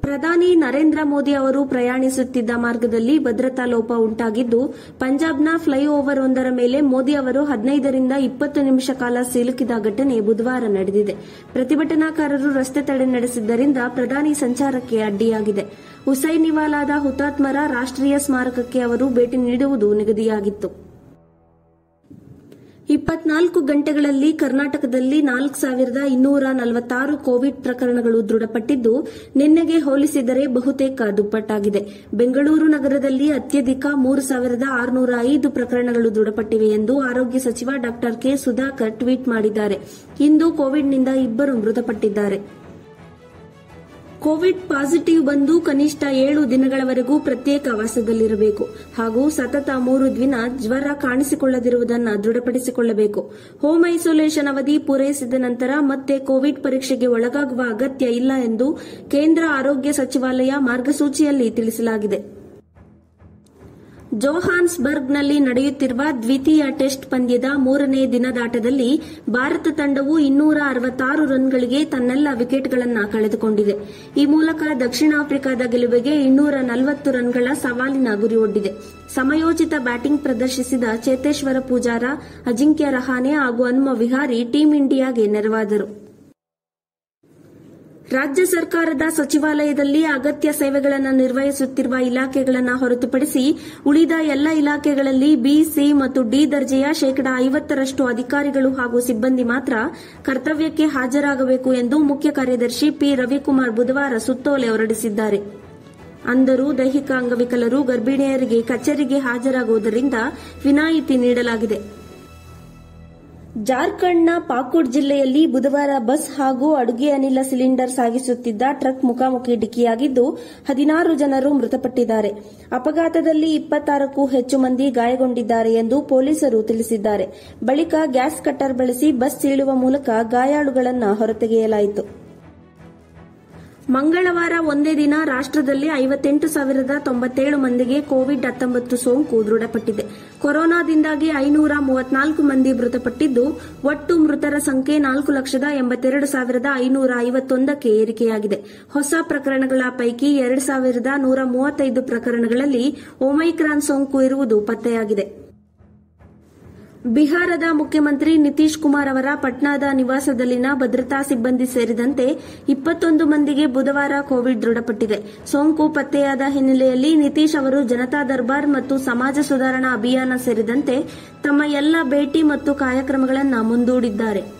ಪ್ರಧಾನಿ ನರೇಂದ್ರ ಮೋದಿ ಅವರು ಪ್ರಯಾಣಿಸುತ್ತಿದ್ದ ಮಾರ್ಗದಲ್ಲಿ ಭದ್ರತಾ ಲೋಪ ಉಂಟಾಗಿದ್ದು ಪಂಜಾಬ್ನ ಫ್ಲೈಓವರ್ ಒಂದರ ಮೇಲೆ ಮೋದಿ ಅವರು ಹದಿನೈದರಿಂದ ಇಪ್ಪತ್ತು ನಿಮಿಷ ಕಾಲ ಸಿಲುಕಿದ ಘಟನೆ ಬುಧವಾರ ನಡೆದಿದೆ ಪ್ರತಿಭಟನಾಕಾರರು ರಸ್ತೆ ತಡೆ ನಡೆಸಿದ್ದರಿಂದ ಪ್ರಧಾನಿ ಸಂಚಾರಕ್ಕೆ ಅಡ್ಡಿಯಾಗಿದೆ ಹುಸೈನಿವಾಲಾದ ಹುತಾತ್ಮರ ರಾಷ್ಟೀಯ ಸ್ಮಾರಕಕ್ಕೆ ಅವರು ಭೇಟಿ ನೀಡುವುದು ನಿಗದಿಯಾಗಿತ್ತು ಇಪ್ಪತ್ನಾಲ್ಕು ಗಂಟೆಗಳಲ್ಲಿ ಕರ್ನಾಟಕದಲ್ಲಿ ನಾಲ್ಕು ಸಾವಿರದ ಇನ್ನೂರ ನಲವತ್ತಾರು ಕೋವಿಡ್ ಪ್ರಕರಣಗಳು ದೃಢಪಟ್ಟಿದ್ದು ನಿನ್ನೆಗೆ ಹೋಲಿಸಿದರೆ ಬಹುತೇಕ ದುಪ್ಪಟ್ಟಾಗಿದೆ ಬೆಂಗಳೂರು ನಗರದಲ್ಲಿ ಅತ್ಯಧಿಕ ಮೂರು ಸಾವಿರದ ಆರುನೂರ ಐದು ಪ್ರಕರಣಗಳು ದೃಢಪಟ್ಟಿವೆ ಎಂದು ಆರೋಗ್ಯ ಸಚಿವ ಡಾ ಕೆ ಸುಧಾಕರ್ ಟ್ವೀಟ್ ಮಾಡಿದ್ದಾರೆ ಇಂದು ಕೋವಿಡ್ನಿಂದ ಇಬ್ಬರು ಮೃತಪಟ್ಟಿದ್ದಾರೆ ಕೋವಿಡ್ ಪಾಸಿಟಿವ್ ಬಂದು ಕನಿಷ್ಠ ಏಳು ದಿನಗಳವರೆಗೂ ಪ್ರತ್ಯೇಕ ವಾಸದಲ್ಲಿರಬೇಕು ಹಾಗೂ ಸತತ ಮೂರು ದಿನ ಜ್ವರ ಕಾಣಿಸಿಕೊಳ್ಳದಿರುವುದನ್ನು ದೃಢಪಡಿಸಿಕೊಳ್ಳಬೇಕು ಹೋಮ್ ಐಸೋಲೇಷನ್ ಅವಧಿ ಪೂರೈಸಿದ ನಂತರ ಮತ್ತೆ ಕೋವಿಡ್ ಪರೀಕ್ಷೆಗೆ ಒಳಗಾಗುವ ಅಗತ್ಯ ಇಲ್ಲ ಎಂದು ಕೇಂದ್ರ ಆರೋಗ್ಯ ಸಚಿವಾಲಯ ಮಾರ್ಗಸೂಚಿಯಲ್ಲಿ ತಿಳಿಸಲಾಗಿದೆ ಜೋಹಾನ್ಸ್ಬರ್ಗ್ನಲ್ಲಿ ನಡೆಯುತ್ತಿರುವ ದ್ವಿತೀಯ ಟೆಸ್ಟ್ ಪಂದ್ಯದ ಮೂರನೇ ದಿನದಾಟದಲ್ಲಿ ಭಾರತ ತಂಡವು ಇನ್ನೂರ ಅರವತ್ತಾರು ರನ್ಗಳಿಗೆ ತನ್ನೆಲ್ಲ ವಿಕೆಟ್ಗಳನ್ನು ಕಳೆದುಕೊಂಡಿದೆ ಈ ಮೂಲಕ ದಕ್ಷಿಣ ಆಫ್ರಿಕಾದ ಗೆಲುವಿಗೆ ಇನ್ನೂರ ನಲವತ್ತು ರನ್ಗಳ ಸವಾಲಿನ ಗುರಿ ಒಡ್ಡಿದೆ ಸಮಯೋಚಿತ ಬ್ಯಾಟಿಂಗ್ ಪ್ರದರ್ಶಿಸಿದ ಚೇತೇಶ್ವರ ಪೂಜಾರ ಅಜಿಂಕ್ಯ ರಹಾನೆ ಹಾಗೂ ಹನುಮ ವಿಹಾರಿ ಟೀಂ ಇಂಡಿಯಾಗೆ ನೆರವಾದರು ರಾಜ್ಯ ಸರ್ಕಾರದ ಸಚಿವಾಲಯದಲ್ಲಿ ಅಗತ್ಯ ಸೇವೆಗಳನ್ನು ನಿರ್ವಹಿಸುತ್ತಿರುವ ಇಲಾಖೆಗಳನ್ನು ಹೊರತುಪಡಿಸಿ ಉಳಿದ ಎಲ್ಲ ಇಲಾಖೆಗಳಲ್ಲಿ ಬಿ ಸಿ ಮತ್ತು ಡಿ ದರ್ಜೆಯ ಶೇಕಡಾ ಐವತ್ತರಷ್ಟು ಅಧಿಕಾರಿಗಳು ಹಾಗೂ ಸಿಬ್ಬಂದಿ ಮಾತ್ರ ಕರ್ತವ್ಯಕ್ಕೆ ಹಾಜರಾಗಬೇಕು ಎಂದು ಮುಖ್ಯ ಕಾರ್ಯದರ್ಶಿ ಪಿ ರವಿಕುಮಾರ್ ಬುಧವಾರ ಸುತ್ತೋಲೆ ಹೊರಡಿಸಿದ್ದಾರೆ ಅಂಧರು ದೈಹಿಕ ಅಂಗವಿಕಲರು ಗರ್ಭಿಣಿಯರಿಗೆ ಕಚೇರಿಗೆ ಹಾಜರಾಗುವುದರಿಂದ ವಿನಾಯಿತಿ ನೀಡಲಾಗಿದೆ ಜಾರ್ಖಂಡ್ನ ಪಾಕುಡ್ ಜಿಲ್ಲೆಯಲ್ಲಿ ಬುಧವಾರ ಬಸ್ ಹಾಗೂ ಅಡುಗೆ ಅನಿಲ ಸಿಲಿಂಡರ್ ಸಾಗಿಸುತ್ತಿದ್ದ ಟ್ರಕ್ ಮುಖಾಮುಖಿ ಡಿಕ್ಕಿಯಾಗಿದ್ದು ಹದಿನಾರು ಜನರು ಮೃತಪಟ್ಟಿದ್ದಾರೆ ಅಪಘಾತದಲ್ಲಿ ಇಪ್ಪತ್ತಾರಕ್ಕೂ ಹೆಚ್ಚು ಮಂದಿ ಗಾಯಗೊಂಡಿದ್ದಾರೆ ಎಂದು ಪೊಲೀಸರು ತಿಳಿಸಿದ್ದಾರೆ ಬಳಿಕ ಗ್ಯಾಸ್ ಕಟ್ಟರ್ ಬಳಸಿ ಬಸ್ ಸೀಳುವ ಮೂಲಕ ಗಾಯಾಳುಗಳನ್ನು ಹೊರತೆಗೆಯಲಾಯಿತು ಮಂಗಳವಾರ ಒಂದೇ ದಿನ ರಾಷ್ಟದಲ್ಲಿ ಐವತ್ತೆಂಟು ಸಾವಿರದ ತೊಂಬತ್ತೇಳು ಮಂದಿಗೆ ಕೋವಿಡ್ ಹತ್ತೊಂಬತ್ತು ಸೋಂಕು ದೃಢಪಟ್ಟಿದೆ ಕೊರೋನಾದಿಂದಾಗಿ ಐನೂರ ಮೂವತ್ನಾಲ್ಕು ಮಂದಿ ಮೃತಪಟ್ಟಿದ್ದು ಒಟ್ಟು ಮೃತರ ಸಂಖ್ಯೆ ನಾಲ್ಕು ಲಕ್ಷದ ಎಂಬತ್ತೆರಡು ಸಾವಿರದ ಐನೂರ ಐವತ್ತೊಂದಕ್ಕೆ ಏರಿಕೆಯಾಗಿದೆ ಹೊಸ ಪ್ರಕರಣಗಳ ಪೈಕಿ ಎರಡು ಸಾವಿರದ ನೂರ ಮೂವತ್ತೈದು ಪ್ರಕರಣಗಳಲ್ಲಿ ಒಮೈಕ್ರಾನ್ ಸೋಂಕು ಇರುವುದು ಪತ್ತೆಯಾಗಿದೆ ಬಿಹಾರದ ಮುಖ್ಯಮಂತ್ರಿ ನಿತೀಶ್ ಕುಮಾರ್ ಅವರ ಪಟ್ನಾದ ನಿವಾಸದಲ್ಲಿನ ಭದ್ರತಾ ಸಿಬ್ಬಂದಿ ಸೇರಿದಂತೆ ಇಪ್ಪತ್ತೊಂದು ಮಂದಿಗೆ ಬುಧವಾರ ಕೋವಿಡ್ ದೃಢಪಟ್ಟಿದೆ ಸೋಂಕು ಪತ್ತೆಯಾದ ಹಿನ್ನೆಲೆಯಲ್ಲಿ ನಿತೀಶ್ ಅವರು ಜನತಾ ದರ್ಬಾರ್ ಮತ್ತು ಸಮಾಜ ಸುಧಾರಣಾ ಅಭಿಯಾನ ಸೇರಿದಂತೆ ತಮ್ಮ ಎಲ್ಲ ಭೇಟಿ ಮತ್ತು ಕಾರ್ಯಕ್ರಮಗಳನ್ನು ಮುಂದೂಡಿದ್ದಾರೆ